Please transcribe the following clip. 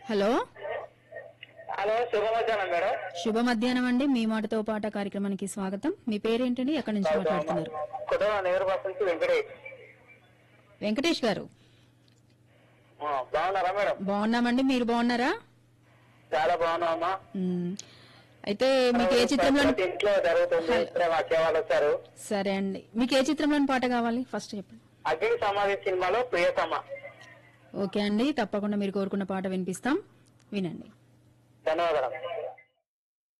hello hello శుభ మధ్యాహ్నం madam శుభ మధ్యాహ్నం అండి మీ మాటతో పాట కార్యక్రమానికి స్వాగతం మీ పేరేంటండి ఎక్కడి నుంచి మాట్లాడుతున్నారు కుటుంబ నేరు బస్ నుంచి వెంకటేష్ వెంకటేష్ గారు ఆ, బాగున్నారా మేడం బాగున్నామండి మీరు బాగున్నారా చాలా బాగున్నామా మ్, అయితే మీకు ఏ చిత్రంలో ప్రతి ఇంట్లో జరుగుతుంది ఇప్పుడే మా సేవలు వచ్చారు సరే అండి మీకు ఏ చిత్రంలోని పాట కావాలి ఫస్ట్ చెప్పండి అగ్ని సమాధి సినిమాలో ప్రియతమ ఓకే అండి తప్పకుండా మీరు కోరుకున్న పాట వినిపిస్తాం వినండి ధన్యవాదాలు